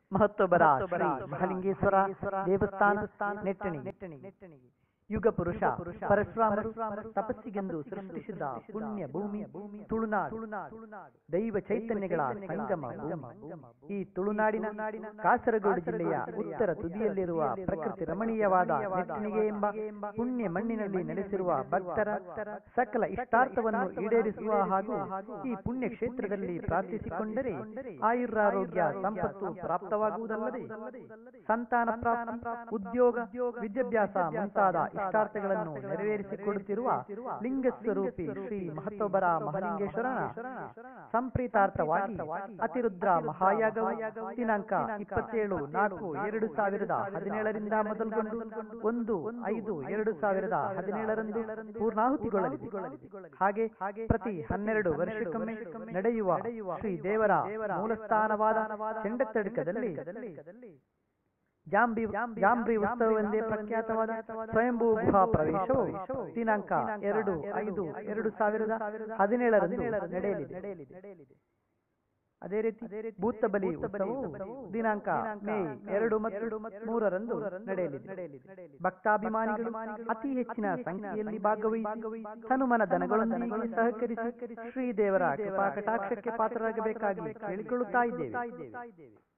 ಮಹತ್ವಬರ ಶ್ರೀ ಮಹಾಲಿಂಗೇಶ್ವರ ದೇವಸ್ಥಾನ ನೆಟ್ಟಣಿ ಯುಗ ಪುರುಷ ಪರಶುರಾಮರು ತಪಸ್ಸಿಗೆಂದು ಸೃಷ್ಟಿಸಿದ ಪುಣ್ಯ ಭೂಮಿ ತುಳುನಾಡು ದೈವ ಚೈತನ್ಯಗಳ ಸಂಗಮ ಭೂಮಿ ಈ ತುಳುನಾಡಿನ ಕಾಸರಗೋಡು ಜಿಲ್ಲೆಯ ಉತ್ತರ ತುದಿಯಲ್ಲಿರುವ ಪ್ರಕೃತಿ ರಮಣೀಯವಾದ ನೆಟ್ಟಣಿಗೆ ಎಂಬ ಪುಣ್ಯ ಮಣ್ಣಿನಲ್ಲಿ ನೆಲೆಸಿರುವ ಭಕ್ತರ ಸಕಲ ಇಷ್ಟಾರ್ಥವನ್ನು ಈಡೇರಿಸುವ ಹಾಗೂ ಈ ಪುಣ್ಯ ಕ್ಷೇತ್ರದಲ್ಲಿ ಪ್ರಾರ್ಥಿಸಿಕೊಂಡರೆ ಆಯುರಾರೋಗ್ಯ ಸಂಪತ್ತು ಪ್ರಾಪ್ತವಾಗುವುದಲ್ಲದೆ ಸಂತಾನ ಪ್ರಾಪ್ತಿ ಉದ್ಯೋಗ ವಿದ್ಯಾಭ್ಯಾಸ ಮುಂತಾದ ಇಷ್ಟಾರ್ಥಗಳನ್ನು ನೆರವೇರಿಸಿಕೊಡುತ್ತಿರುವ ಲಿಂಗ ಸ್ವರೂಪಿ ಶ್ರೀ ಮಹತ್ವಬರ ಮಹಾಲಿಂಗೇಶ್ವರನ ಸಂಪ್ರೀತಾರ್ಥವಾಗಿ ಅತಿರುದ್ರ ಮಹಾಯಾಗವು ದಿನಾಂಕ ಇಪ್ಪತ್ತೇಳು ನಾಲ್ಕು ಎರಡು ಸಾವಿರದ ಹದಿನೇಳರಿಂದ ಮೊದಲುಗೊಂಡು ಒಂದು ಐದು ಎರಡು ಸಾವಿರದ ಹದಿನೇಳರಂದು ಪೂರ್ಣಾಹುತಿಗೊಳ್ಳಲಿದೆ ಹಾಗೆ ಪ್ರತಿ ಹನ್ನೆರಡು ವರ್ಷಕ್ಕೊಮ್ಮೆ ನಡೆಯುವ ಶ್ರೀ ದೇವರ ಮೂಲಸ್ಥಾನವಾದ ಚೆಂಡತ್ತಡ್ಕದಲ್ಲಿ ಜಾಂಬಿ ಜಾಂಬ್ರಿ ಉತ್ಸವವೆಂದೇ ಪ್ರಖ್ಯಾತವಾದ ಸ್ವಯಂಭೂ ಗುಹಾ ಪ್ರವೇಶವು ದಿನಾಂಕ ಎರಡು ಐದು ಎರಡು ಸಾವಿರದ ಹದಿನೇಳರಂದು ನಡೆಯಲಿದೆ ಅದೇ ರೀತಿ ಭೂತ ಬಲಿ ಉತ್ಸವವು ದಿನಾಂಕ ಮೇ ಎರಡು ಮತ್ತು ಮೂರರಂದು ನಡೆಯಲಿದೆ ಭಕ್ತಾಭಿಮಾನಿಗಳು ಅತಿ ಹೆಚ್ಚಿನ ಸಂಖ್ಯೆಯಲ್ಲಿ ಭಾಗವಹಿಸಿ ಹನುಮನ ದನಗಳೊಂದಿಗೆ ಸಹಕರಿಸಿ ಶ್ರೀದೇವರ ಕೃಪಾ ಕಟಾಕ್ಷಕ್ಕೆ ಪಾತ್ರರಾಗಬೇಕಾಗಿ ಕೇಳಿಕೊಳ್ಳುತ್ತಾ ಇದ್ದೇವೆ